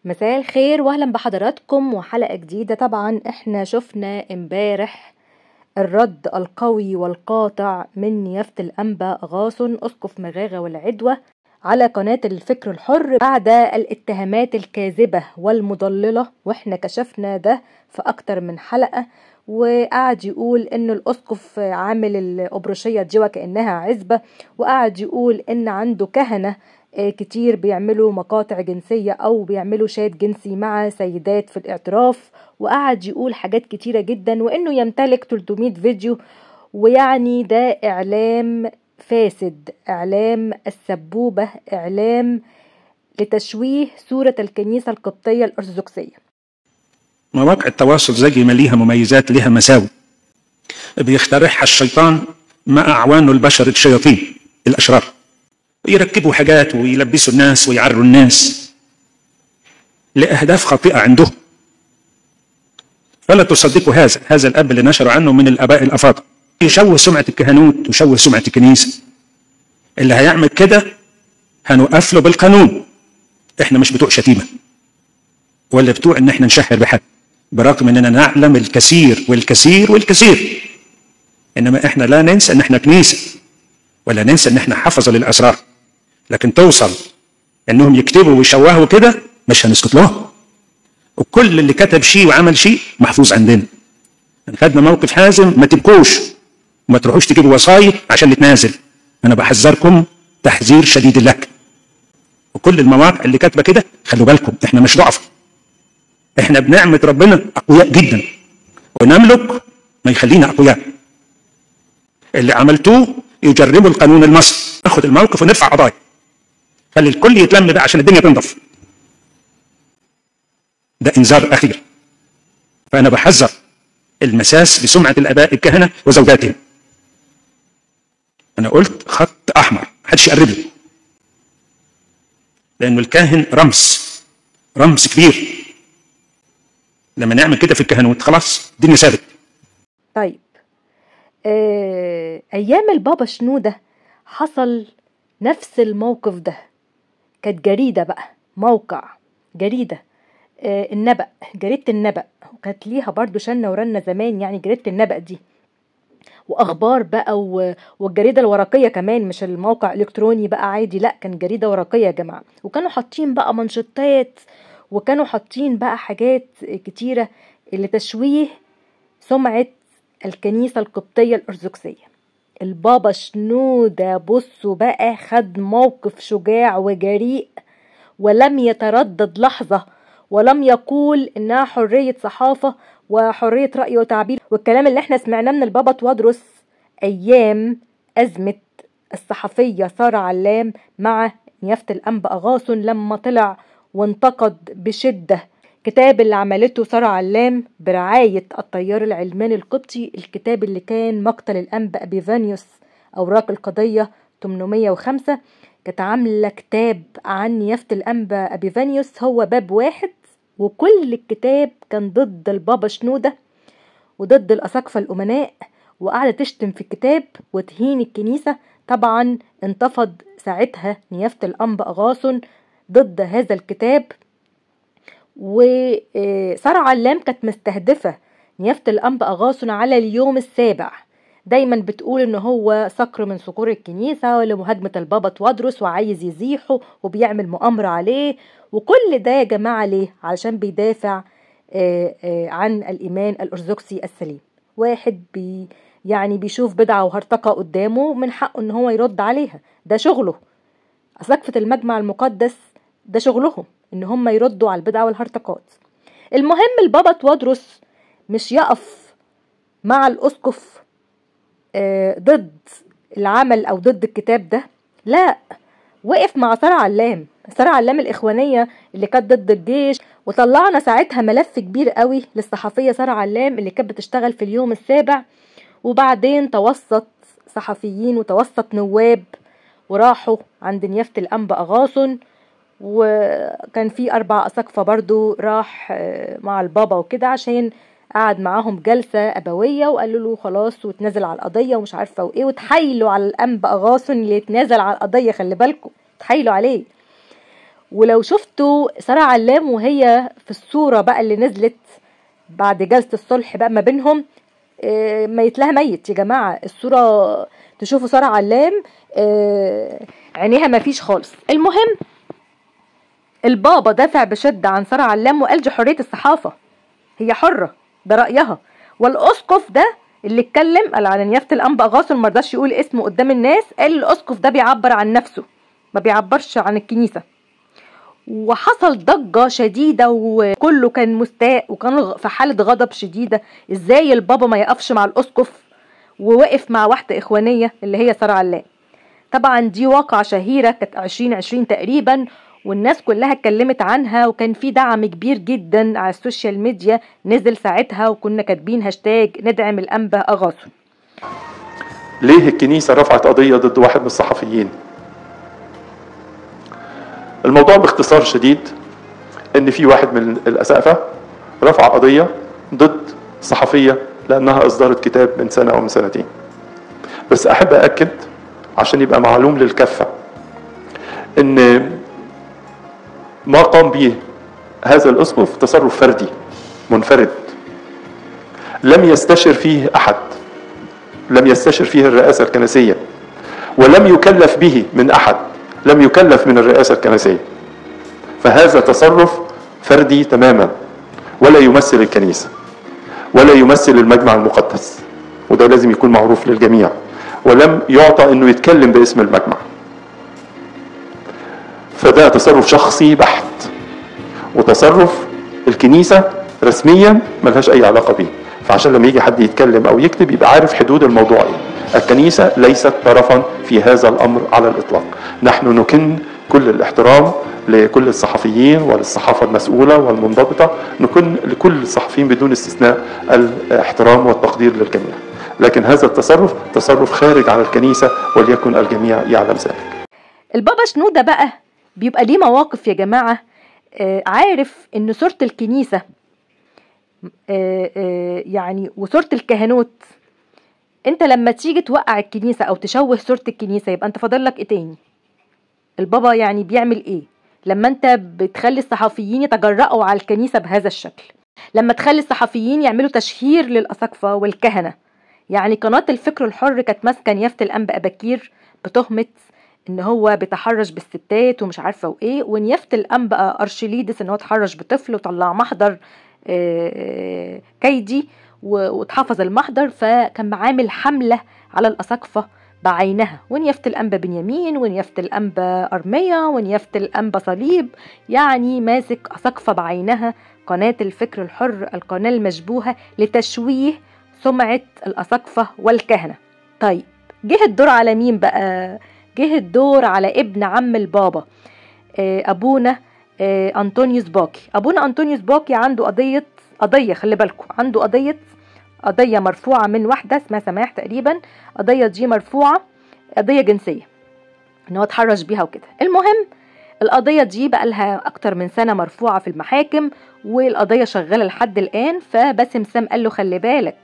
مساء الخير واهلا بحضراتكم وحلقة جديدة طبعا احنا شفنا امبارح الرد القوي والقاطع من نيافة الأنبا غاصن أسقف مغاغة والعدوى على قناة الفكر الحر بعد الاتهامات الكاذبة والمضللة واحنا كشفنا ده في أكتر من حلقة وقعد يقول ان الاسقف عامل الابرشيه دي وكانها عزبه وقعد يقول ان عنده كهنه كتير بيعملوا مقاطع جنسيه او بيعملوا شات جنسي مع سيدات في الاعتراف وقعد يقول حاجات كتيره جدا وانه يمتلك 300 فيديو ويعني ده اعلام فاسد اعلام السبوبه اعلام لتشويه صوره الكنيسه القبطيه الارثوذكسيه مواقع التواصل زي ما ليها مميزات ليها مساوئ بيخترعها الشيطان مع أعوانه البشر الشياطين الأشرار يركبوا حاجات ويلبسوا الناس ويعروا الناس لأهداف خاطئة عندهم فلا تصدقوا هذا هذا الأب اللي نشر عنه من الآباء الأفاضل يشوه سمعة الكهنوت ويشوه سمعة الكنيسة اللي هيعمل كده هنوقف له بالقانون احنا مش بتوع شتيمة ولا بتوع ان احنا نشهر بحد برغم اننا نعلم الكثير والكثير والكثير انما احنا لا ننسى ان احنا كنيسه ولا ننسى ان احنا حفظه للاسرار لكن توصل انهم يكتبوا ويشوهوا كده مش هنسكت لهم وكل اللي كتب شيء وعمل شيء محفوظ عندنا خدنا موقف حازم ما تبكوش وما تروحوش تجيبوا وصاية عشان نتنازل انا بحذركم تحذير شديد اللك وكل المواقع اللي كاتبه كده خلوا بالكم احنا مش ضعف احنا بنعمة ربنا اقوياء جدا ونملك ما يخلينا اقوياء اللي عملتوه يجربوا القانون المصري ناخد الموقف ونرفع قضايا خلي الكل يتلم بقى عشان الدنيا تنضف ده انذار اخير فانا بحذر المساس بسمعة الاباء الكهنة وزوجاتهم انا قلت خط احمر محدش يقرب له لانه الكاهن رمز رمز كبير لما نعمل كده في الكهنوت خلاص الدنيا ثابت طيب آه، ايام البابا شنودة حصل نفس الموقف ده كانت جريدة بقى موقع جريدة آه، النبأ جريدة النبأ وكانت ليها برضو شنة ورنة زمان يعني جريدة النبأ دي واخبار بقى و... والجريده الورقيه كمان مش الموقع الكتروني بقى عادي لا كان جريده ورقيه يا جماعه وكانوا حاطين بقى منشطات وكانوا حاطين بقى حاجات كتيره لتشويه سمعه الكنيسه القبطيه الارثوذكسيه البابا شنودة بصوا بقى خد موقف شجاع وجريء ولم يتردد لحظة ولم يقول إنها حرية صحافة وحرية رأي وتعبير والكلام اللي احنا سمعناه من البابا توادرس أيام أزمة الصحفية سارة علام مع نيافة الأنبا أغاصن لما طلع وانتقد بشدة كتاب اللي عملته سارة علام برعاية الطيار العلماني القبطي الكتاب اللي كان مقتل الأنبا أبيفانيوس أوراق القضية 805 كانت عاملة كتاب عن نيافة الأنبا أبيفانيوس هو باب واحد وكل الكتاب كان ضد البابا شنودة وضد الأساقفة الأمناء وقاعدة تشتم في الكتاب وتهين الكنيسة طبعا انتفض ساعتها نيافة الأنبا أغاصن ضد هذا الكتاب وسارة علام كانت مستهدفة نيافة الأنبا أغاصن على اليوم السابع دايما بتقول ان هو صقر من صقور الكنيسة لمهاجمة البابا توادرس وعايز يزيحه وبيعمل مؤامرة عليه وكل ده يا جماعة ليه علشان بيدافع عن الإيمان الأرثوذكسي السليم واحد بي يعني بيشوف بدعة وهرطقة قدامه من حقه ان هو يرد عليها ده شغله أساقفة المجمع المقدس ده شغلهم ان هم يردوا على البدعة والهرطقات المهم البابا توادرس مش يقف مع الأسقف ضد العمل او ضد الكتاب ده لا وقف مع سارة علام سارة علام الاخوانية اللي كانت ضد الجيش وطلعنا ساعتها ملف كبير قوي للصحفية سارة علام اللي كانت بتشتغل في اليوم السابع وبعدين توسط صحفيين وتوسط نواب وراحوا عند نيافة الأنبا أغاصن وكان في أربع أساقفة برضو راح مع البابا وكده عشان قعد معاهم جلسة أبوية وقالوا له خلاص وتنازل على القضية ومش عارفة وإيه وتحايلوا على الأنبا أغاصن اللي يتنازل على القضية خلي بالكم تحايلوا عليه ولو شفتوا سارة علام وهي في الصورة بقى اللي نزلت بعد جلسة الصلح بقى ما بينهم آه، ميت لها ميت يا جماعة الصورة تشوفوا سارة علام آه، عينيها ما فيش خالص المهم البابا دافع بشدة عن سارة علام وقال دي حرية الصحافة هي حرة ده رأيها والأسقف ده اللي اتكلم قال على نيافة الأنبا غاصن مرضاش يقول اسمه قدام الناس قال الأسقف ده بيعبر عن نفسه ما بيعبرش عن الكنيسة وحصل ضجة شديدة وكله كان مستاء وكان غ- في حالة غضب شديدة ازاي البابا ما يقفش مع الأسقف ووقف مع واحدة إخوانية اللي هي سارة علام طبعا دي واقعة شهيرة كانت 2020 تقريبا والناس كلها اتكلمت عنها وكان في دعم كبير جدا على السوشيال ميديا نزل ساعتها وكنا كاتبين هاشتاج ندعم الأنبا أغاثو ليه الكنيسة رفعت قضية ضد واحد من الصحفيين الموضوع باختصار شديد ان في واحد من الاسقفة رفع قضية ضد صحفية لانها اصدرت كتاب من سنة او من سنتين بس احب اكد عشان يبقى معلوم للكافة ان ما قام به هذا الاسقف تصرف فردي منفرد لم يستشر فيه احد لم يستشر فيه الرئاسة الكنسية ولم يكلف به من أحد لم يكلف من الرئاسة الكنسية فهذا تصرف فردي تماما ولا يمثل الكنيسة ولا يمثل المجمع المقدس وده لازم يكون معروف للجميع ولم يعطى انه يتكلم باسم المجمع فده تصرف شخصي بحت وتصرف الكنيسة رسميا ملهاش اي علاقة بيه فعشان لما يجي حد يتكلم او يكتب يبقى عارف حدود الموضوع ايه الكنيسة ليست طرفا في هذا الامر على الاطلاق نحن نكن كل الاحترام لكل الصحفيين وللصحافة المسؤولة والمنضبطة نكن لكل الصحفيين بدون استثناء الاحترام والتقدير للجميع لكن هذا التصرف تصرف خارج عن الكنيسة وليكن الجميع يعلم ذلك البابا شنودة بقى بيبقى ليه مواقف يا جماعة آه، عارف ان صورة الكنيسة آه، آه، يعني وصورة الكهنوت انت لما تيجي توقع الكنيسة او تشوه صورة الكنيسة يبقى انت فاضل لك ايه تاني البابا يعني بيعمل ايه لما انت بتخلي الصحفيين يتجرأوا على الكنيسة بهذا الشكل لما تخلي الصحفيين يعملوا تشهير للأساقفة والكهنة يعني قناة الفكر الحر كانت ماسكة نيافة الأنبا أباكير بتهمة ان هو بيتحرش بالستات ومش عارفه وايه ونيافه الانبا ارشليدس ان هو اتحرش بطفل وطلع محضر آه، كيدي و- واتحفظ المحضر فكان عامل حمله على الاساقفه بعينها ونيافه الانبا بنيامين ونيافه الانبا ارميه ونيافه الانبا صليب يعني ماسك اساقفه بعينها قناه الفكر الحر القناه المشبوهه لتشويه سمعه الاساقفه والكهنه طيب جه الدور على مين بقى جه الدور على ابن عم البابا آه، ابونا آه، انطونيوس باكي ابونا انطونيوس باكي عنده قضيه قضيه خلي بالكم عنده قضيه قضيه مرفوعه من واحده اسمها سماح تقريبا قضيه دي مرفوعه قضيه جنسيه ان هو اتحرش بيها وكده المهم القضيه دي بقى لها اكتر من سنه مرفوعه في المحاكم والقضيه شغاله لحد الان فباسم سام قال له خلي بالك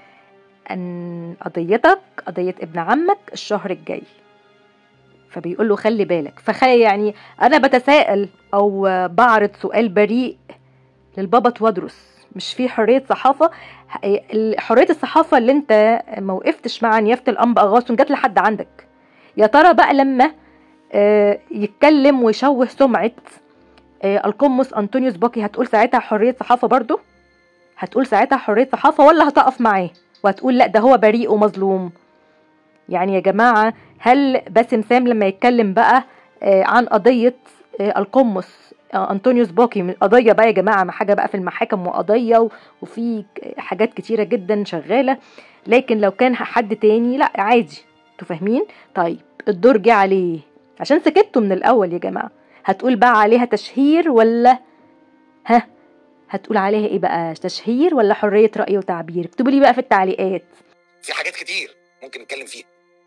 ان قضيتك قضيه ابن عمك الشهر الجاي فبيقول له خلي بالك فخلي يعني انا بتساءل او بعرض سؤال بريء للبابا توادرس مش في حريه صحافه ال- حريه الصحافه اللي انت ما وقفتش مع نيافه الانبا اغاثون جت لحد عندك يا ترى بقى لما آه، يتكلم ويشوه سمعه آه، القمص انطونيوس باكي هتقول ساعتها حريه صحافه برضه هتقول ساعتها حريه صحافه ولا هتقف معاه وهتقول لا ده هو بريء ومظلوم يعني يا جماعه هل باسم سام لما يتكلم بقى آه، عن قضيه آه، القمص آه، انطونيوس باكي من قضيه بقى يا جماعه ما حاجه بقى في المحاكم وقضيه و- وفي ك- حاجات كتيره جدا شغاله لكن لو كان حد تاني لا عادي انتوا فاهمين طيب الدور جه عليه عشان سكتوا من الاول يا جماعه هتقول بقى عليها تشهير ولا ها هتقول عليها ايه بقى تشهير ولا حريه راي وتعبير اكتبوا لي بقى في التعليقات في حاجات كتير ممكن نتكلم فيها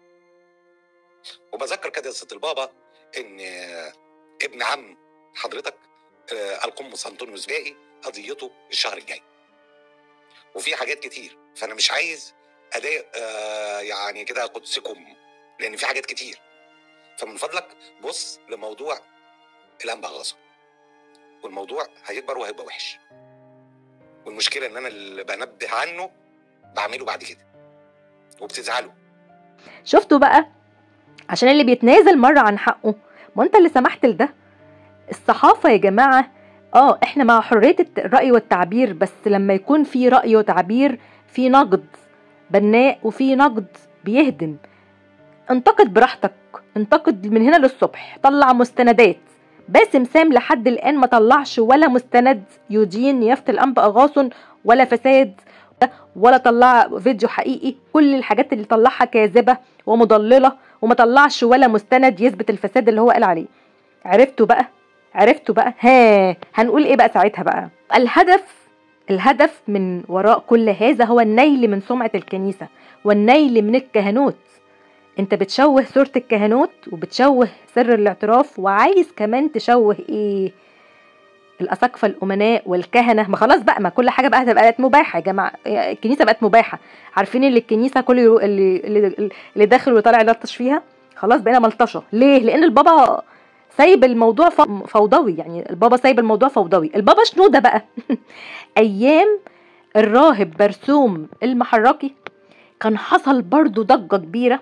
وبذكر كده قصه البابا ان آه، ابن عم حضرتك آه، القمص انطونيوس باقي قضيته الشهر الجاي وفي حاجات كتير فانا مش عايز اداء آه، يعني كده قدسكم لان في حاجات كتير فمن فضلك بص لموضوع الانبا غاصه والموضوع هيكبر وهيبقى وحش والمشكله ان انا اللي بنبه عنه بعمله بعد كده وبتزعلوا شفتوا بقى عشان اللي بيتنازل مرة عن حقه ما انت اللي سمحت لده الصحافة يا جماعة اه احنا مع حرية الت- الرأي والتعبير بس لما يكون في رأي وتعبير في نقد بناء وفي نقد بيهدم انتقد براحتك انتقد من هنا للصبح طلع مستندات باسم سام لحد الآن ما طلعش ولا مستند يدين يافت الأنبا أغاصن ولا فساد ولا طلع فيديو حقيقي كل الحاجات اللي طلعها كاذبة ومضللة وما طلعش ولا مستند يثبت الفساد اللي هو قال عليه عرفتوا بقى عرفتوا بقى ها هنقول ايه بقى ساعتها بقى الهدف الهدف من وراء كل هذا هو النيل من سمعة الكنيسة والنيل من الكهنوت انت بتشوه صورة الكهنوت وبتشوه سر الاعتراف وعايز كمان تشوه ايه الاساقفه الامناء والكهنه ما خلاص بقى ما كل حاجه بقى بقت مباحه يا جماعه الكنيسه بقت مباحه عارفين اللي الكنيسه كل يرو... اللي اللي, اللي داخل وطالع يلطش فيها خلاص بقينا ملطشه ليه لان البابا سايب الموضوع ف- فوضوي يعني البابا سايب الموضوع فوضوي البابا شنوده بقى ايام الراهب برسوم المحركي كان حصل برضو ضجه كبيره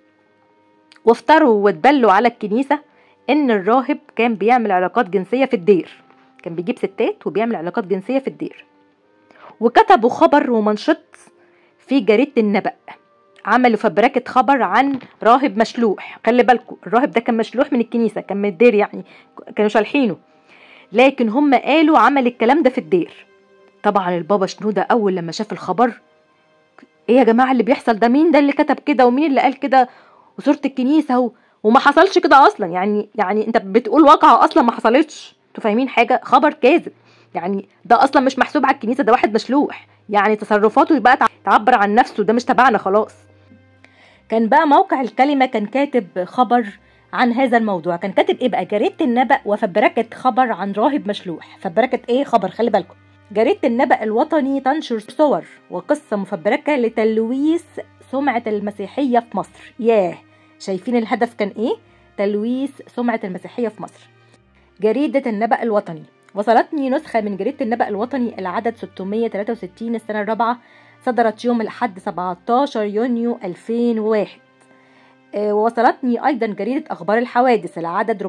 وافتروا واتبلوا على الكنيسه ان الراهب كان بيعمل علاقات جنسيه في الدير كان بيجيب ستات وبيعمل علاقات جنسيه في الدير وكتبوا خبر ومنشط في جريده النبأ عملوا فبركة خبر عن راهب مشلوح خلي بالكم الراهب ده كان مشلوح من الكنيسة كان من الدير يعني كانوا شالحينه لكن هم قالوا عمل الكلام ده في الدير طبعا البابا شنودة أول لما شاف الخبر ايه يا جماعة اللي بيحصل ده مين ده اللي كتب كده ومين اللي قال كده وصورة الكنيسة و... وما حصلش كده أصلا يعني يعني أنت بتقول واقعة أصلا ما حصلتش انتوا فاهمين حاجة خبر كاذب يعني ده أصلا مش محسوب على الكنيسة ده واحد مشلوح يعني تصرفاته يبقى تع- تعبر عن نفسه ده مش تبعنا خلاص كان بقى موقع الكلمة كان كاتب خبر عن هذا الموضوع كان كاتب ايه بقى جريدة النبأ وفبركة خبر عن راهب مشلوح فبركة ايه خبر خلي بالكم جريدة النبأ الوطني تنشر صور وقصة مفبركة لتلويث سمعة المسيحية في مصر ياه شايفين الهدف كان ايه تلويث سمعة المسيحية في مصر جريدة النبأ الوطني وصلتني نسخة من جريدة النبأ الوطني العدد 663 السنة الرابعة صدرت يوم الأحد 17 يونيو 2001 آه، ووصلتني أيضا جريدة أخبار الحوادث العدد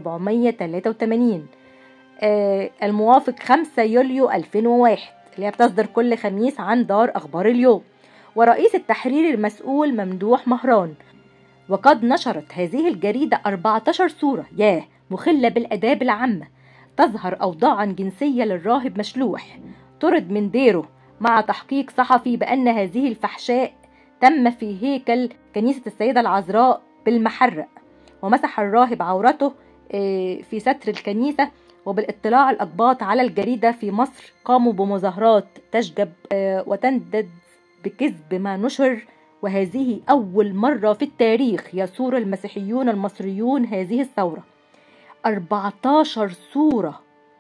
483 آه، الموافق 5 يوليو 2001 اللي هي بتصدر كل خميس عن دار أخبار اليوم ورئيس التحرير المسؤول ممدوح مهران وقد نشرت هذه الجريدة 14 صورة ياه مخلة بالآداب العامة تظهر أوضاعا جنسية للراهب مشلوح طرد من ديره مع تحقيق صحفي بأن هذه الفحشاء تم في هيكل كنيسة السيدة العذراء بالمحرق ومسح الراهب عورته آه، في ستر الكنيسة وبالاطلاع الأقباط على الجريدة في مصر قاموا بمظاهرات تشجب آه، وتندد بكذب ما نشر وهذه أول مرة في التاريخ يثور المسيحيون المصريون هذه الثورة 14 صورة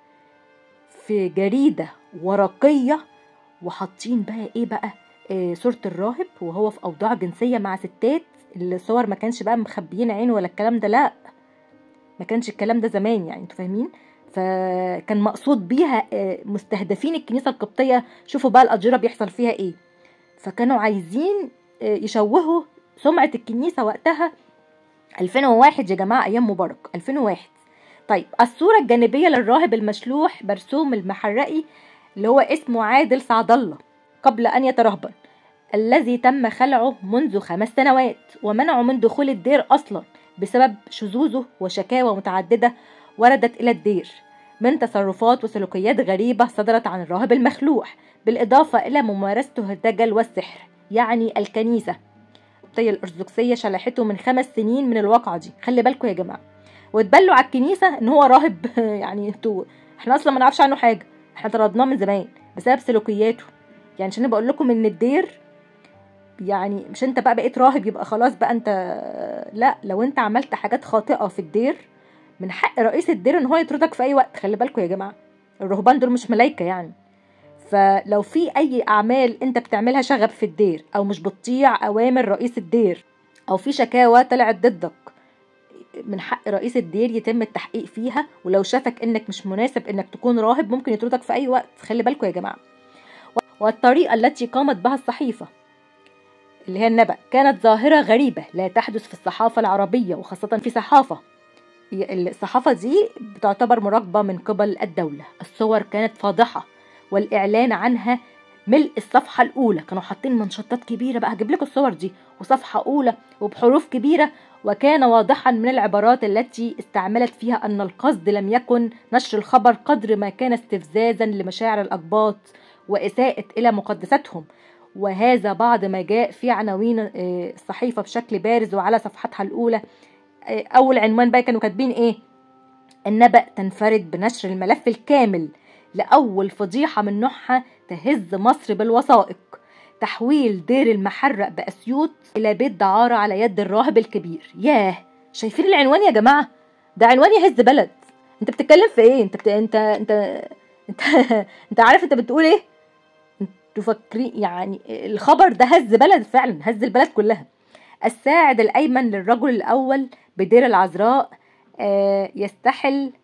في جريدة ورقية وحاطين بقى ايه بقى آه صورة الراهب وهو في أوضاع جنسية مع ستات الصور ما كانش بقى مخبيين عينه ولا الكلام ده لا ما كانش الكلام ده زمان يعني انتوا فاهمين فكان مقصود بيها آه، مستهدفين الكنيسة القبطية شوفوا بقى الأجرة بيحصل فيها ايه فكانوا عايزين آه، يشوهوا سمعة الكنيسة وقتها 2001 يا جماعة أيام مبارك 2001 طيب الصورة الجانبية للراهب المشلوح برسوم المحرقي اللي هو اسمه عادل سعد الله قبل أن يترهبن الذي تم خلعه منذ خمس سنوات ومنعه من دخول الدير أصلا بسبب شذوذه وشكاوى متعددة وردت إلى الدير من تصرفات وسلوكيات غريبة صدرت عن الراهب المخلوع بالإضافة إلى ممارسته الدجل والسحر يعني الكنيسة القبطية الأرثوذكسية شلحته من خمس سنين من الواقعة دي خلي بالكم يا جماعة واتبلوا على الكنيسة إن هو راهب يعني انتوا احنا أصلا ما نعرفش عنه حاجة احنا طردناه من زمان بسبب سلوكياته يعني عشان بقول لكم ان الدير يعني مش انت بقى بقيت راهب يبقى خلاص بقى انت لا لو انت عملت حاجات خاطئة في الدير من حق رئيس الدير ان هو يطردك في اي وقت خلي بالكم يا جماعة الرهبان دول مش ملايكة يعني فلو في اي اعمال انت بتعملها شغب في الدير او مش بتطيع اوامر رئيس الدير او في شكاوى طلعت ضدك من حق رئيس الدير يتم التحقيق فيها ولو شافك انك مش مناسب انك تكون راهب ممكن يطردك في اي وقت خلي بالكم يا جماعه والطريقه التي قامت بها الصحيفه اللي هي النبأ كانت ظاهرة غريبة لا تحدث في الصحافة العربية وخاصة في صحافة الصحافة دي بتعتبر مراقبة من قبل الدولة الصور كانت فاضحة والإعلان عنها ملء الصفحة الأولى كانوا حاطين منشطات كبيرة بقى هجيب لكم الصور دي وصفحة أولى وبحروف كبيرة وكان واضحا من العبارات التي استعملت فيها أن القصد لم يكن نشر الخبر قدر ما كان استفزازا لمشاعر الأقباط وإساءة إلى مقدساتهم وهذا بعض ما جاء في عناوين الصحيفة بشكل بارز وعلى صفحتها الأولى أول عنوان بقى كانوا كاتبين إيه النبأ تنفرد بنشر الملف الكامل لأول فضيحة من نوعها تهز مصر بالوثائق تحويل دير المحرق بأسيوط إلى بيت دعارة على يد الراهب الكبير ياه شايفين العنوان يا جماعة ده عنوان يهز بلد انت بتتكلم في ايه انت بت... انت انت انت انت عارف انت بتقول ايه تفكري يعني الخبر ده هز بلد فعلا هز البلد كلها الساعد الأيمن للرجل الأول بدير العذراء يستحل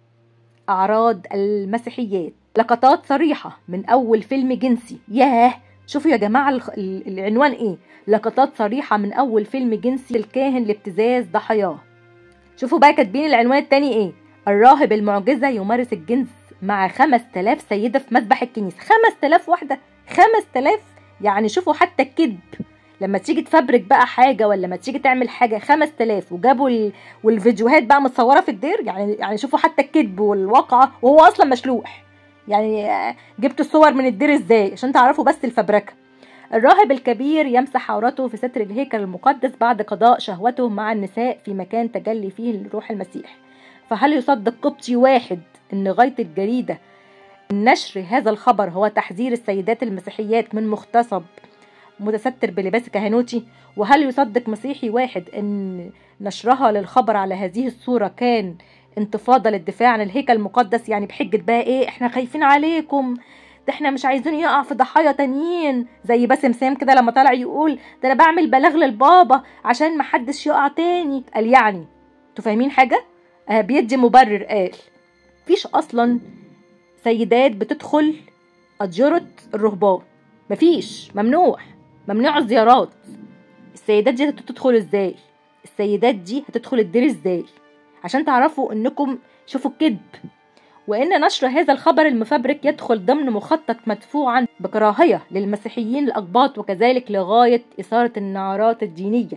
أعراض المسيحيات لقطات صريحة من أول فيلم جنسي ياه شوفوا يا جماعة العنوان إيه لقطات صريحة من أول فيلم جنسي الكاهن لابتزاز ضحاياه شوفوا بقى كاتبين العنوان التاني إيه الراهب المعجزة يمارس الجنس مع خمس تلاف سيدة في مسبح الكنيسة خمس تلاف واحدة خمس تلاف يعني شوفوا حتى الكذب لما تيجي تفبرك بقى حاجة ولا لما تيجي تعمل حاجة خمس تلاف وجابوا ال... والفيديوهات بقى متصورة في الدير يعني يعني شوفوا حتى الكذب والواقعة وهو أصلا مشلوح يعني جبت الصور من الدير ازاي عشان تعرفوا بس الفبركة الراهب الكبير يمسح عورته في ستر الهيكل المقدس بعد قضاء شهوته مع النساء في مكان تجلي فيه روح المسيح فهل يصدق قبطي واحد ان غاية الجريدة نشر هذا الخبر هو تحذير السيدات المسيحيات من مغتصب متستر بلباس كهنوتي وهل يصدق مسيحي واحد ان نشرها للخبر على هذه الصورة كان انتفاضة للدفاع عن الهيكل المقدس يعني بحجة بقى ايه احنا خايفين عليكم ده احنا مش عايزين يقع في ضحايا تانيين زي باسم سام كده لما طلع يقول ده انا بعمل بلاغ للبابا عشان محدش يقع تاني قال يعني انتوا فاهمين حاجة آه بيدي مبرر قال مفيش اصلا سيدات بتدخل أديرة الرهبان مفيش ممنوع ممنوع الزيارات السيدات دي هتدخل ازاي السيدات دي هتدخل الدير ازاي عشان تعرفوا انكم شوفوا الكذب وان نشر هذا الخبر المفبرك يدخل ضمن مخطط مدفوعا بكراهية للمسيحيين الأقباط وكذلك لغاية إثارة النعرات الدينية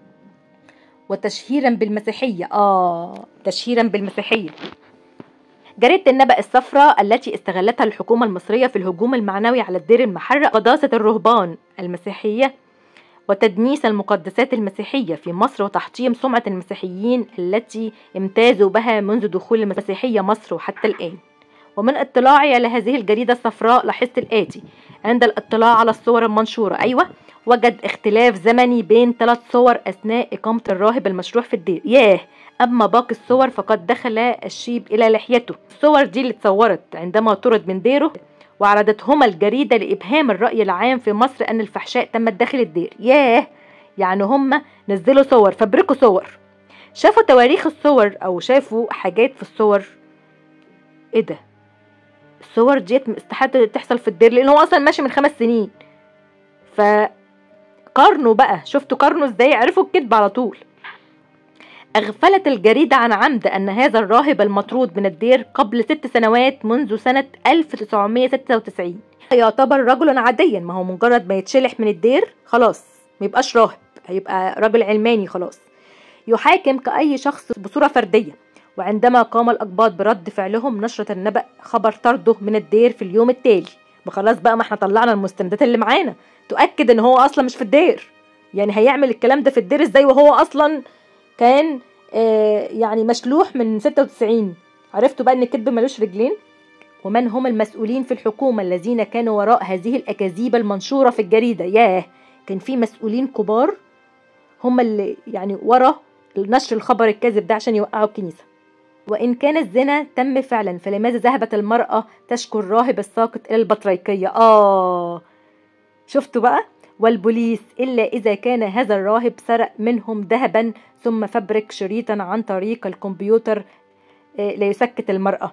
وتشهيرا بالمسيحية آه تشهيرا بالمسيحية جريدة النبأ الصفراء التي استغلتها الحكومة المصرية في الهجوم المعنوي على الدير المحرق قداسة الرهبان المسيحية وتدنيس المقدسات المسيحية في مصر وتحطيم سمعة المسيحيين التي امتازوا بها منذ دخول المسيحية مصر وحتى الآن ومن اطلاعي على هذه الجريدة الصفراء لاحظت الآتي عند الاطلاع على الصور المنشورة أيوة وجد اختلاف زمني بين ثلاث صور أثناء إقامة الراهب المشروع في الدير ياه أما باقي الصور فقد دخل الشيب إلى لحيته الصور دي اللي اتصورت عندما طرد من ديره وعرضتهما الجريدة لإبهام الرأي العام في مصر أن الفحشاء تمت داخل الدير ياه يعني هم نزلوا صور فبركوا صور شافوا تواريخ الصور أو شافوا حاجات في الصور إيه ده الصور ديت استحالة تحصل في الدير لأنه هو أصلا ماشي من خمس سنين فقارنوا بقى شفتوا قارنوا ازاي عرفوا الكذب على طول أغفلت الجريدة عن عمد أن هذا الراهب المطرود من الدير قبل ست سنوات منذ سنة 1996 يعتبر رجلا عاديا ما هو مجرد ما يتشلح من الدير خلاص ما يبقاش راهب هيبقى راجل علماني خلاص يحاكم كأي شخص بصورة فردية وعندما قام الأقباط برد فعلهم نشرة النبأ خبر طرده من الدير في اليوم التالي ما خلاص بقى ما احنا طلعنا المستندات اللي معانا تؤكد ان هو اصلا مش في الدير يعني هيعمل الكلام ده في الدير ازاي وهو اصلا كان آه يعني مشلوح من 96 عرفتوا بقى ان الكذب ملوش رجلين ومن هم المسؤولين في الحكومة الذين كانوا وراء هذه الأكاذيب المنشورة في الجريدة ياه كان في مسؤولين كبار هم اللي يعني ورا نشر الخبر الكاذب ده عشان يوقعوا الكنيسة وإن كان الزنا تم فعلا فلماذا ذهبت المرأة تشكو الراهب الساقط إلى البطريركية آه شفتوا بقى والبوليس إلا إذا كان هذا الراهب سرق منهم ذهبا ثم فبرك شريطا عن طريق الكمبيوتر آه، ليسكت المرأة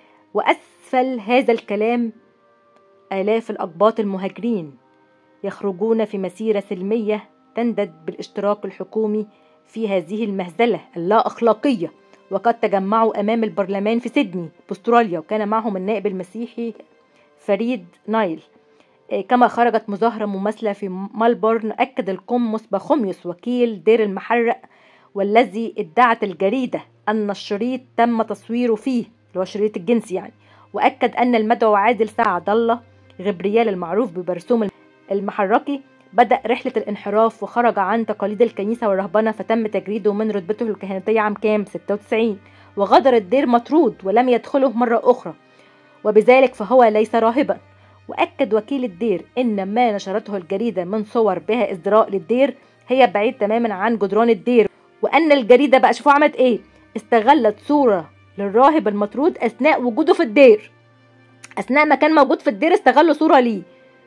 وأسفل هذا الكلام آلاف الأقباط المهاجرين يخرجون في مسيرة سلمية تندد بالاشتراك الحكومي في هذه المهزلة اللا أخلاقية وقد تجمعوا أمام البرلمان في سيدني بأستراليا وكان معهم النائب المسيحي فريد نايل إيه، كما خرجت مظاهرة مماثلة في ملبورن أكد القمص بخوميوس وكيل دير المحرق والذي ادعت الجريدة أن الشريط تم تصويره فيه اللي هو الشريط الجنسي يعني وأكد أن المدعو عادل سعد الله غبريال المعروف ببرسوم المحركي بدأ رحلة الانحراف وخرج عن تقاليد الكنيسة والرهبنة فتم تجريده من رتبته الكهنوتية عام كام 96 وغادر الدير مطرود ولم يدخله مرة أخرى وبذلك فهو ليس راهبا وأكد وكيل الدير إن ما نشرته الجريدة من صور بها إزدراء للدير هي بعيد تماما عن جدران الدير وأن الجريدة بقى شوفوا عملت إيه استغلت صورة للراهب المطرود أثناء وجوده في الدير أثناء ما كان موجود في الدير استغلوا صورة ليه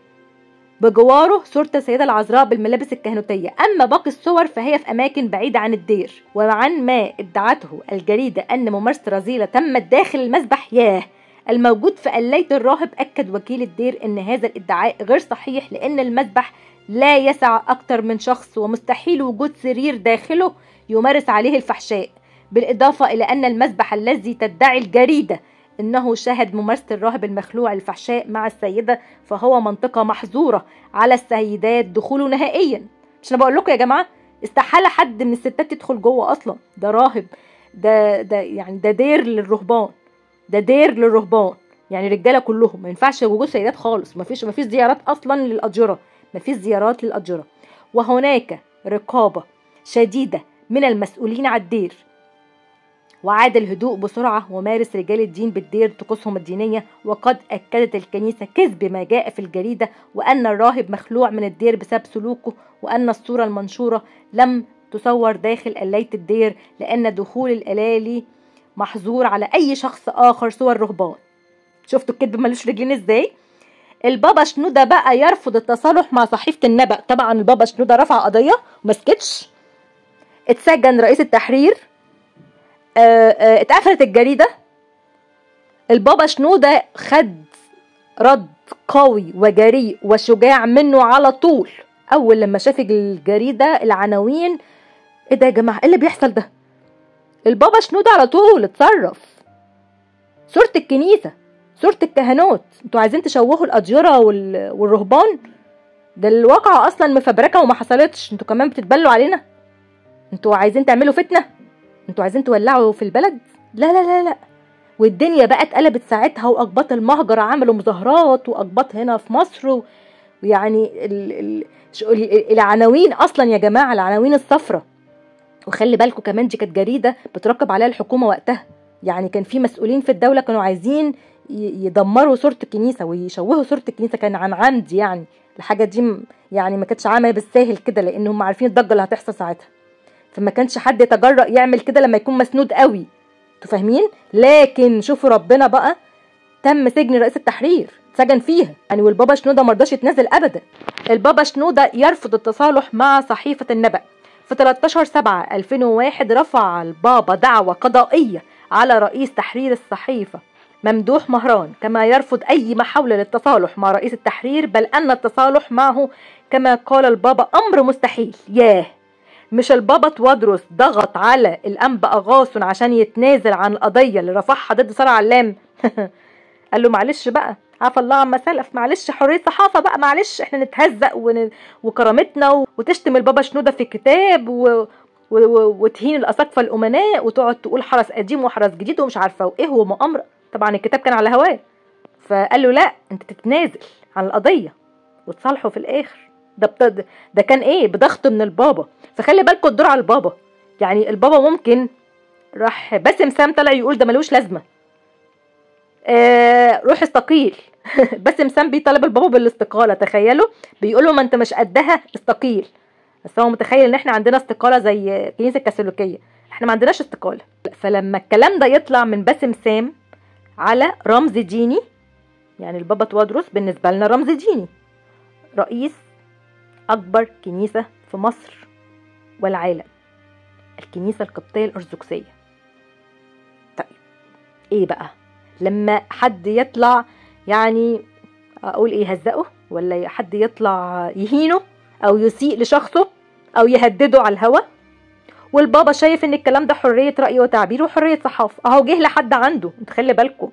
بجواره صورة السيدة العذراء بالملابس الكهنوتية أما باقي الصور فهي في أماكن بعيدة عن الدير وعن ما ادعته الجريدة أن ممارسة رذيلة تمت داخل المسبح ياه الموجود في قلاية الراهب أكد وكيل الدير أن هذا الادعاء غير صحيح لأن المسبح لا يسع أكثر من شخص ومستحيل وجود سرير داخله يمارس عليه الفحشاء بالإضافة إلى أن المسبح الذي تدعي الجريدة انه شهد ممارسه الراهب المخلوع الفحشاء مع السيده فهو منطقه محظوره على السيدات دخوله نهائيا مش انا بقول لكم يا جماعه استحاله حد من الستات يدخل جوه اصلا ده راهب ده ده يعني ده دير للرهبان ده دير للرهبان يعني رجاله كلهم ما ينفعش وجود سيدات خالص ما فيش ما فيش زيارات اصلا للاجره ما فيش زيارات للاجره وهناك رقابه شديده من المسؤولين على الدير وعاد الهدوء بسرعة ومارس رجال الدين بالدير طقوسهم الدينية وقد أكدت الكنيسة كذب ما جاء في الجريدة وأن الراهب مخلوع من الدير بسبب سلوكه وأن الصورة المنشورة لم تصور داخل قلاية الدير لأن دخول الألالي محظور على أي شخص آخر سوى الرهبان شفتوا الكذب ملوش رجلين ازاي البابا شنودة بقى يرفض التصالح مع صحيفة النبأ طبعا البابا شنودة رفع قضية ومسكتش اتسجن رئيس التحرير آه، آه، اتقفلت الجريدة البابا شنودة خد رد قوي وجريء وشجاع منه على طول اول لما شاف الجريدة العناوين ايه ده يا جماعة ايه اللي بيحصل ده البابا شنودة على طول اتصرف صورة الكنيسة صورة الكهنوت انتوا عايزين تشوهوا الأديرة وال... والرهبان ده الواقعة أصلا مفبركة وما حصلتش انتوا كمان بتتبلوا علينا انتوا عايزين تعملوا فتنة انتوا عايزين تولعوا في البلد لا لا لا لا والدنيا بقى اتقلبت ساعتها واقباط المهجر عملوا مظاهرات واقباط هنا في مصر و... ويعني ال... ال... ش- ال- العناوين اصلا يا جماعه العناوين الصفراء وخلي بالكم كمان دي كانت جريده بتراقب عليها الحكومه وقتها يعني كان في مسؤولين في الدوله كانوا عايزين ي- يدمروا صوره الكنيسه ويشوهوا صوره الكنيسه كان عن عمد يعني الحاجه دي م- يعني ما كانتش عامله بالساهل كده لان هم عارفين الضجه اللي هتحصل ساعتها فما كانش حد يتجرأ يعمل كده لما يكون مسنود قوي انتوا فاهمين لكن شوفوا ربنا بقى تم سجن رئيس التحرير سجن فيها يعني والبابا شنودة مرضاش يتنازل ابدا البابا شنودة يرفض التصالح مع صحيفة النبأ في 13 7 2001 رفع البابا دعوى قضائية على رئيس تحرير الصحيفة ممدوح مهران كما يرفض أي محاولة للتصالح مع رئيس التحرير بل أن التصالح معه كما قال البابا أمر مستحيل ياه مش البابا توادروس ضغط على الأنبا أغاصن عشان يتنازل عن القضية اللي رفعها ضد سارة علام قال له معلش بقى عفى الله عما سلف معلش حرية صحافة بقى معلش احنا نتهزق ون... وكرامتنا و... وتشتم البابا شنودة في كتاب و... و... و... وتهين الأساقفة الأمناء وتقعد تقول حرس قديم وحرس جديد ومش عارفة وإيه ومؤامرة طبعا الكتاب كان على هواه فقال له لا انت تتنازل عن القضية وتصالحوا في الآخر ده بت... ده كان ايه بضغط من البابا فخلي بالكوا الدور على البابا يعني البابا ممكن راح باسم سام طلع يقول ده ملوش لازمه آه روح استقيل باسم سام بيطالب البابا بالاستقاله تخيلوا بيقول له ما انت مش قدها استقيل بس هو متخيل ان احنا عندنا استقاله زي الكنيسه الكاثوليكيه احنا ما عندناش استقاله فلما الكلام ده يطلع من باسم سام على رمز ديني يعني البابا توادروس بالنسبه لنا رمز ديني رئيس أكبر كنيسة في مصر والعالم الكنيسة القبطية الأرثوذكسية طيب إيه بقى لما حد يطلع يعني أقول إيه يهزقه ولا حد يطلع يهينه أو يسيء لشخصه أو يهدده على الهوا والبابا شايف ان الكلام ده حريه راي وتعبير وحريه صحافه اهو جه لحد عنده انت خلي بالكم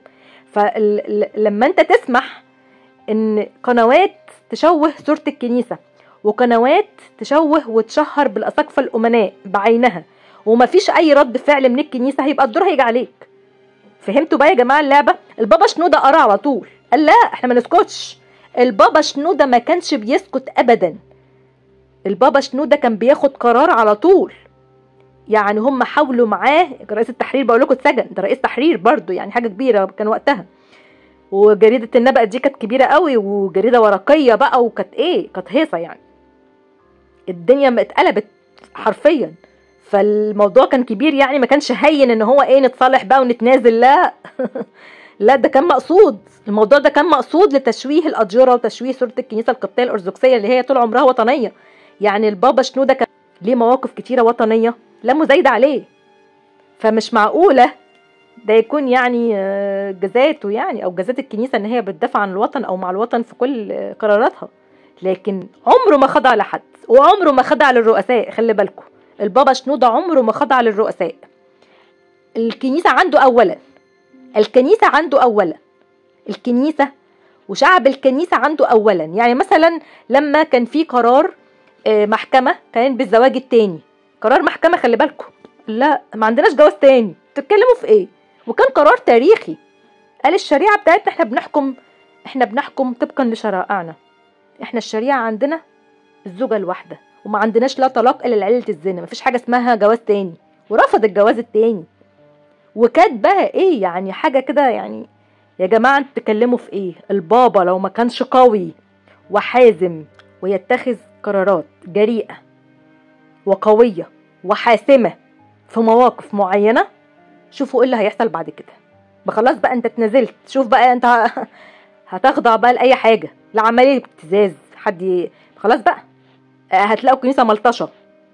فلما انت تسمح ان قنوات تشوه صوره الكنيسه وقنوات تشوه وتشهر بالاساقفه الامناء بعينها ومفيش اي رد فعل من الكنيسه هيبقى الدور هيجي عليك فهمتوا بقى يا جماعه اللعبه البابا شنوده قرا على طول قال لا احنا ما نسكتش البابا شنوده ما كانش بيسكت ابدا البابا شنوده كان بياخد قرار على طول يعني هم حاولوا معاه رئيس التحرير بقول لكم اتسجن ده رئيس تحرير برضو يعني حاجه كبيره كان وقتها وجريده النبأ دي كانت كبيره قوي وجريده ورقيه بقى وكانت ايه كانت هيصه يعني الدنيا ما اتقلبت حرفيا فالموضوع كان كبير يعني ما كانش هين ان هو ايه نتصالح بقى ونتنازل لا لا ده كان مقصود الموضوع ده كان مقصود لتشويه الادجره وتشويه صوره الكنيسه القبطيه الارثوذكسيه اللي هي طول عمرها وطنيه يعني البابا شنوده كان ليه مواقف كتيره وطنيه لا مزايدة عليه فمش معقولة ده يكون يعني آه، جزاته يعني او جزات الكنيسة ان هي بتدافع عن الوطن او مع الوطن في كل آه، قراراتها لكن عمره ما خضع لحد وعمره ما خضع للرؤساء خلي بالكم البابا شنودة عمره ما خضع للرؤساء الكنيسة عنده اولا الكنيسة عنده اولا الكنيسة وشعب الكنيسة عنده اولا يعني مثلا لما كان في قرار آه، محكمة كان بالزواج التاني قرار محكمة خلي بالكم لا ما عندناش جواز تاني تتكلموا في ايه وكان قرار تاريخي قال الشريعة بتاعتنا احنا بنحكم احنا بنحكم طبقا لشرائعنا احنا الشريعة عندنا الزوجة الواحدة وما عندناش لا طلاق الا لعيلة الزنا مفيش حاجة اسمها جواز تاني ورفض الجواز التاني وكانت بقى ايه يعني حاجة كده يعني يا جماعة انتوا بتتكلموا في ايه البابا لو ما كانش قوي وحازم ويتخذ قرارات جريئة وقوية وحاسمة في مواقف معينة شوفوا ايه اللي هيحصل بعد كده ما خلاص بقى انت اتنازلت شوف بقى انت هتخضع بقى لأي حاجة لعملية ابتزاز حد ي... خلاص بقى آه، هتلاقوا الكنيسة ملطشة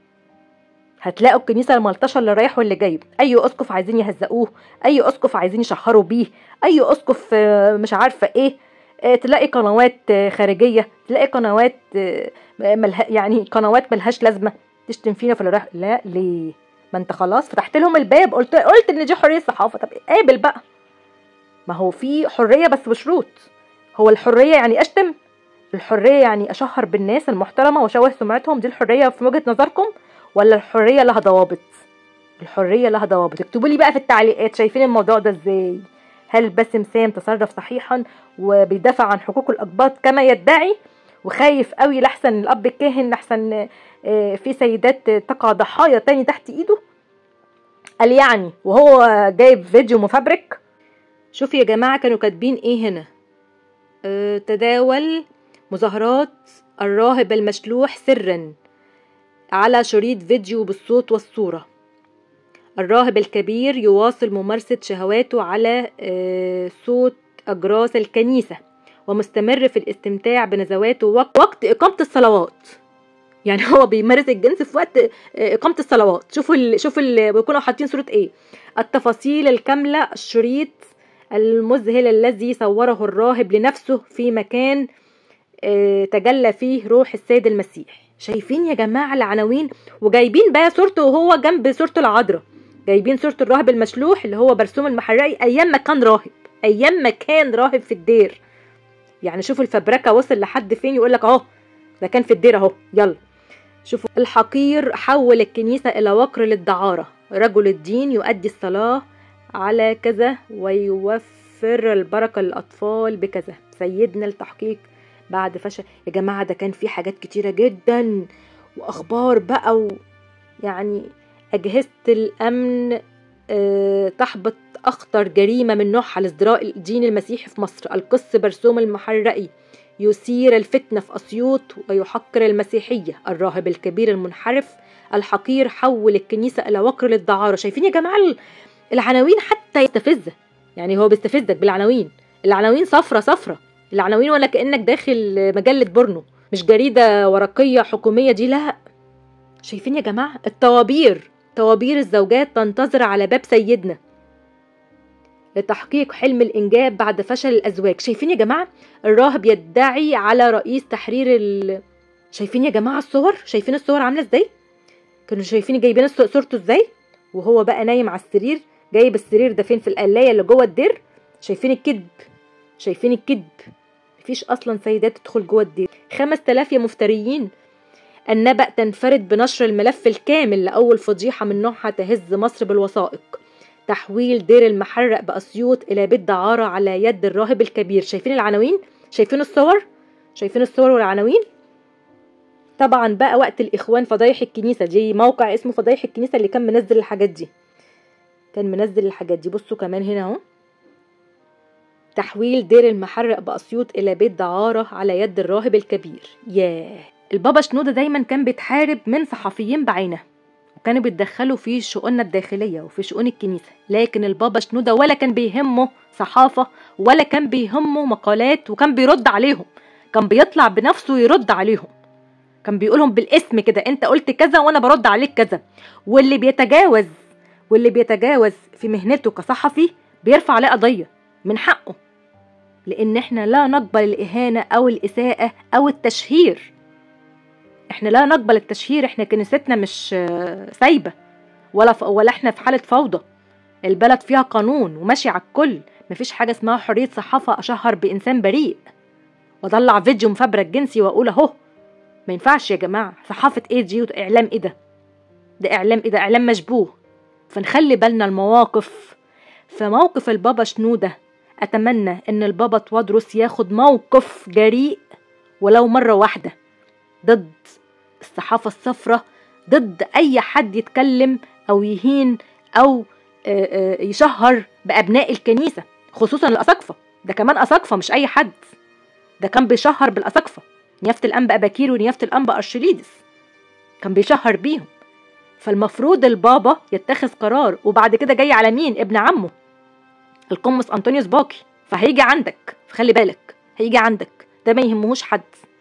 هتلاقوا الكنيسة الملطشة اللي رايح واللي جاي أي أسقف عايزين يهزقوه أي أسقف عايزين يشهروا بيه أي أسقف آه، مش عارفة إيه آه، تلاقي قنوات آه، خارجية تلاقي قنوات آه، ملها يعني قنوات ملهاش لازمة تشتم فينا في اللي رايح لا ليه ما انت خلاص فتحت لهم الباب قلت قلت ان دي حريه صحافه طب قابل بقى ما هو في حريه بس بشروط هو الحريه يعني اشتم الحريه يعني اشهر بالناس المحترمه واشوه سمعتهم دي الحريه في وجهه نظركم ولا الحريه لها ضوابط الحريه لها ضوابط اكتبوا لي بقى في التعليقات شايفين الموضوع ده ازاي هل باسم سام تصرف صحيحا وبيدافع عن حقوق الاقباط كما يدعي وخايف قوي لحسن الاب الكاهن لحسن آه، في سيدات تقع ضحايا تاني تحت ايده قال يعني وهو جايب فيديو مفبرك شوفوا يا جماعة كانوا كاتبين ايه هنا آه، تداول مظاهرات الراهب المشلوح سرا على شريط فيديو بالصوت والصورة الراهب الكبير يواصل ممارسة شهواته على آه، صوت أجراس الكنيسة ومستمر في الاستمتاع بنزواته وق- وقت إقامة الصلوات يعني هو بيمارس الجنس في وقت آه، إقامة الصلوات شوفوا ال... شوفوا ال... بيكونوا حاطين صورة إيه التفاصيل الكاملة الشريط المذهل الذي صوره الراهب لنفسه في مكان آه، تجلى فيه روح السيد المسيح شايفين يا جماعة العناوين وجايبين بقى صورته وهو جنب صورته العذراء جايبين صورة الراهب المشلوح اللي هو برسوم المحرقي أيام ما كان راهب أيام ما كان راهب في الدير يعني شوفوا الفبركة وصل لحد فين يقول لك أهو ده كان في الدير أهو يلا شوفوا الحقير حول الكنيسة إلى وقر للدعارة رجل الدين يؤدي الصلاة على كذا ويوفر البركة للأطفال بكذا سيدنا التحقيق بعد فشل يا جماعة ده كان في حاجات كتيرة جدا وأخبار بقى و... يعني أجهزة الأمن آه، تحبط أخطر جريمة من نوعها لازدراء الدين المسيحي في مصر القس برسوم المحرقي يثير الفتنة في أسيوط ويحقر المسيحية الراهب الكبير المنحرف الحقير حول الكنيسة إلى وقر للدعارة شايفين يا جماعة ال- العناوين حتى يستفزك يعني هو بيستفزك بالعناوين العناوين صفرة صفرة العناوين ولا كأنك داخل مجلة بورنو مش جريده ورقيه حكوميه دي لا شايفين يا جماعه الطوابير طوابير الزوجات تنتظر على باب سيدنا لتحقيق حلم الإنجاب بعد فشل الأزواج شايفين يا جماعة الراهب يدعي على رئيس تحرير ال... شايفين يا جماعة الصور شايفين الصور عاملة ازاي كانوا شايفين جايبين الص- صورته ازاي وهو بقى نايم على السرير جايب السرير ده فين في القلاية اللي جوه الدير شايفين الكذب شايفين الكذب مفيش أصلا سيدات تدخل جوه الدير خمس تلاف يا مفتريين النبأ تنفرد بنشر الملف الكامل لأول فضيحة من نوعها تهز مصر بالوثائق تحويل دير المحرق بأسيوط إلى بيت دعارة على يد الراهب الكبير شايفين العناوين؟ شايفين الصور؟ شايفين الصور والعناوين؟ طبعا بقى وقت الإخوان فضايح الكنيسة دي موقع اسمه فضايح الكنيسة اللي كان منزل الحاجات دي كان منزل الحاجات دي بصوا كمان هنا اهو تحويل دير المحرق بأسيوط إلى بيت دعارة على يد الراهب الكبير ياه البابا شنودة دايما كان بيتحارب من صحفيين بعينه وكانوا بيتدخلوا في شؤوننا الداخلية وفي شؤون الكنيسة لكن البابا شنودة ولا كان بيهمه صحافة ولا كان بيهمه مقالات وكان بيرد عليهم كان بيطلع بنفسه يرد عليهم كان بيقولهم بالاسم كده انت قلت كذا وانا برد عليك كذا واللي بيتجاوز واللي بيتجاوز في مهنته كصحفي بيرفع عليه قضية من حقه لان احنا لا نقبل الاهانة او الاساءة او التشهير احنا لا نقبل التشهير احنا كنيستنا مش آه، سايبه ولا ف... ولا احنا في حاله فوضى البلد فيها قانون وماشي على الكل مفيش حاجه اسمها حريه صحافه اشهر بانسان بريء واطلع فيديو مفبرك جنسي واقول اهو ما ينفعش يا جماعه صحافه ايه دي واعلام ايه ده ده اعلام ايه ده اعلام مشبوه فنخلي بالنا المواقف فموقف البابا شنوده اتمنى ان البابا توادرس ياخد موقف جريء ولو مره واحده ضد الصحافة الصفراء ضد أي حد يتكلم أو يهين أو آه، آه، يشهر بأبناء الكنيسة خصوصا الأساقفة ده كمان أساقفة مش أي حد ده كان بيشهر بالأساقفة نيافة الأنبا أباكير ونيافة الأنبا أرشليدس كان بيشهر بيهم فالمفروض البابا يتخذ قرار وبعد كده جاي على مين ابن عمه القمص أنطونيوس باقي فهيجي عندك فخلي بالك هيجي عندك ده ما يهمهوش حد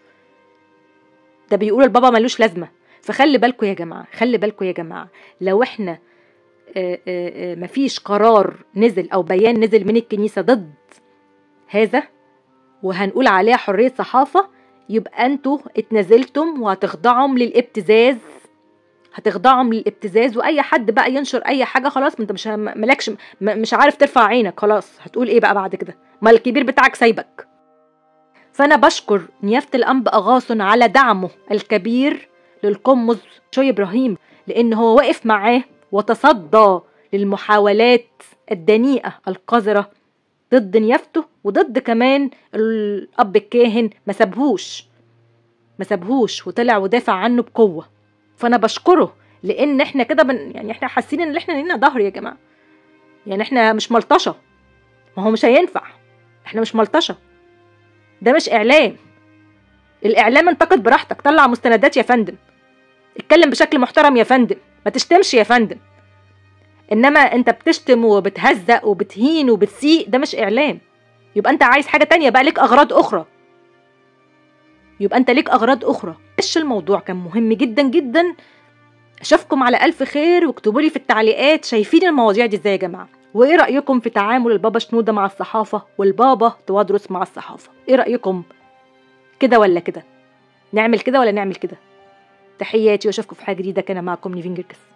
ده بيقول البابا ملوش لازمه فخلي بالكم يا جماعه خلي بالكم يا جماعه لو احنا آه، آه، آه، مفيش قرار نزل او بيان نزل من الكنيسه ضد هذا وهنقول عليها حريه صحافه يبقى انتوا اتنازلتم وهتخضعوا للابتزاز هتخضعوا للابتزاز واي حد بقى ينشر اي حاجه خلاص انت مش هم- مالكش م- مش عارف ترفع عينك خلاص هتقول ايه بقى بعد كده ما الكبير بتاعك سايبك فأنا بشكر نيافة الأنبا أغاصن على دعمه الكبير للقمص شوي إبراهيم لأن هو وقف معاه وتصدى للمحاولات الدنيئة القذرة ضد نيافته وضد كمان الأب الكاهن ما سابهوش ما سابهوش وطلع ودافع عنه بقوة فأنا بشكره لأن احنا كده بن يعني احنا حاسين ان احنا لينا ظهر يا جماعة يعني احنا مش ملطشة ما هو مش هينفع احنا مش ملطشه ده مش اعلام الاعلام انتقد براحتك طلع مستندات يا فندم اتكلم بشكل محترم يا فندم ما تشتمش يا فندم انما انت بتشتم وبتهزق وبتهين وبتسيء ده مش اعلام يبقى انت عايز حاجه تانية بقى ليك اغراض اخرى يبقى انت ليك اغراض اخرى ايش الموضوع كان مهم جدا جدا اشوفكم على الف خير واكتبوا لي في التعليقات شايفين المواضيع دي ازاي يا جماعه وايه رايكم في تعامل البابا شنوده مع الصحافه والبابا توادرس مع الصحافه ايه رايكم كده ولا كده نعمل كده ولا نعمل كده تحياتي واشوفكم في حاجه جديده كان معكم نيفين جركس